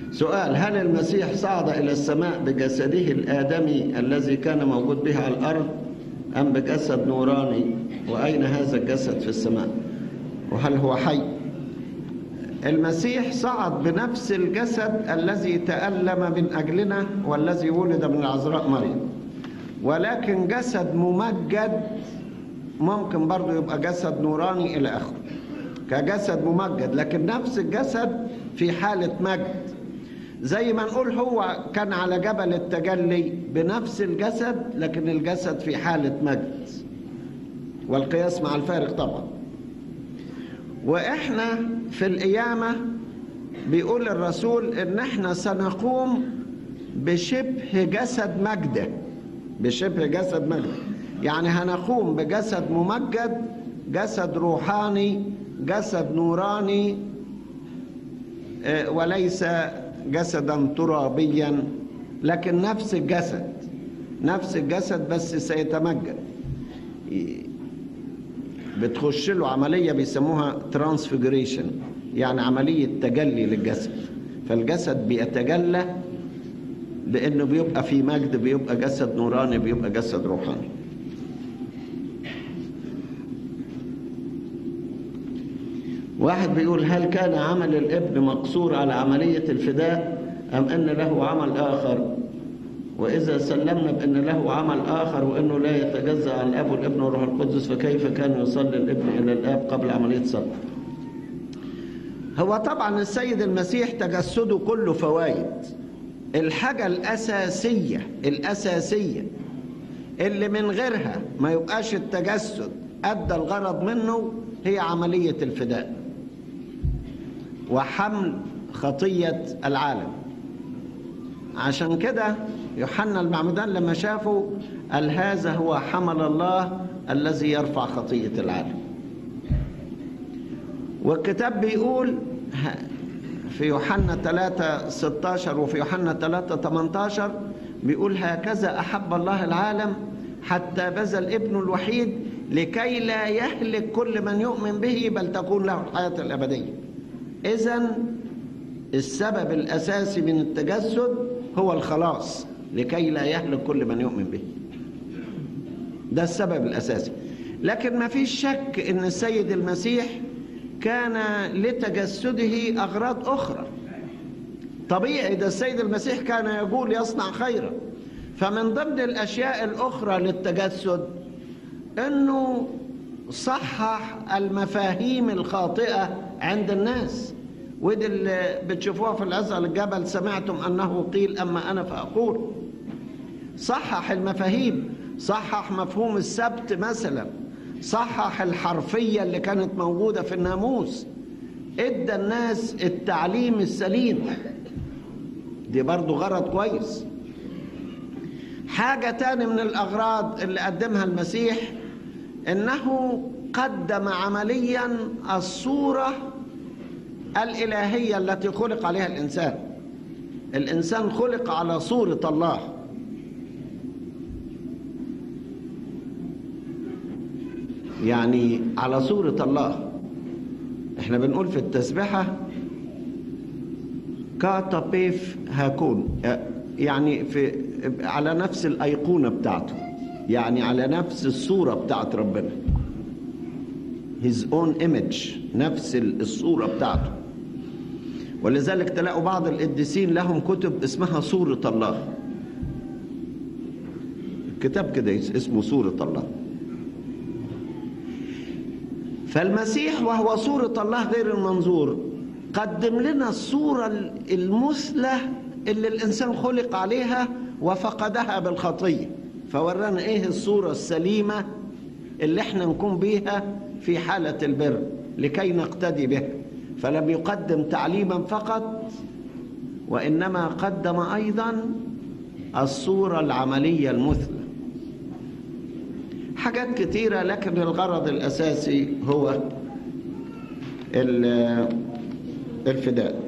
سؤال هل المسيح صعد إلى السماء بجسده الآدمي الذي كان موجود به على الأرض أم بجسد نوراني وأين هذا الجسد في السماء وهل هو حي المسيح صعد بنفس الجسد الذي تألم من أجلنا والذي ولد من العذراء مريم ولكن جسد ممجد ممكن برضه يبقى جسد نوراني إلى آخره كجسد ممجد لكن نفس الجسد في حالة مجد زي ما نقول هو كان على جبل التجلي بنفس الجسد لكن الجسد في حالة مجد والقياس مع الفارق طبعا واحنا في القيامة بيقول الرسول ان احنا سنقوم بشبه جسد مجده بشبه جسد مجده يعني هنقوم بجسد ممجد جسد روحاني جسد نوراني وليس جسدا ترابيا لكن نفس الجسد نفس الجسد بس سيتمجد بتخش له عملية بيسموها ترانسفيجريشن يعني عملية تجلي للجسد فالجسد بيتجلى بانه بيبقى في مجد بيبقى جسد نوراني بيبقى جسد روحاني واحد بيقول هل كان عمل الابن مقصور على عملية الفداء أم أن له عمل آخر وإذا سلمنا بأن له عمل آخر وأنه لا يتجزأ عن الأب والابن والروح القدس فكيف كان يصلي الابن إلى الآب قبل عملية صلب هو طبعا السيد المسيح تجسده كله فوائد الحاجة الأساسية الأساسية اللي من غيرها ما يبقاش التجسد أدى الغرض منه هي عملية الفداء وحمل خطية العالم عشان كده يوحنا المعمدان لما شافه قال هذا هو حمل الله الذي يرفع خطية العالم والكتاب بيقول في يوحنا 3 16 وفي يوحنا 3 18 بيقول هكذا أحب الله العالم حتى بذل ابنه الوحيد لكي لا يهلك كل من يؤمن به بل تكون له الحياة الأبدية إذا السبب الأساسي من التجسد هو الخلاص لكي لا يهلك كل من يؤمن به ده السبب الأساسي لكن ما فيش شك أن السيد المسيح كان لتجسده أغراض أخرى طبيعي ده السيد المسيح كان يقول يصنع خيرا فمن ضمن الأشياء الأخرى للتجسد أنه صحح المفاهيم الخاطئة عند الناس ودي اللي بتشوفوها في الأزهر الجبل سمعتم أنه قيل أما أنا فأقول صحح المفاهيم صحح مفهوم السبت مثلا صحح الحرفية اللي كانت موجودة في الناموس ادى الناس التعليم السليم دي برضو غرض كويس حاجة تاني من الأغراض اللي قدمها المسيح إنه قدم عمليا الصورة الإلهية التي خلق عليها الإنسان الإنسان خلق على صورة الله يعني على صورة الله احنا بنقول في التسبحة كاتا بيف هاكون يعني في على نفس الأيقونة بتاعته يعني على نفس الصورة بتاعت ربنا his own image نفس الصورة بتاعته ولذلك تلاقوا بعض القديسين لهم كتب اسمها صورة الله كتاب كده اسمه صورة الله فالمسيح وهو صورة الله غير المنظور قدم لنا الصورة المثلى اللي الإنسان خلق عليها وفقدها بالخطية فورانا إيه الصورة السليمة اللي احنا نكون بيها في حالة البر لكي نقتدي به فلم يقدم تعليما فقط وإنما قدم أيضا الصورة العملية المثلى حاجات كتيرة لكن الغرض الأساسي هو الفداء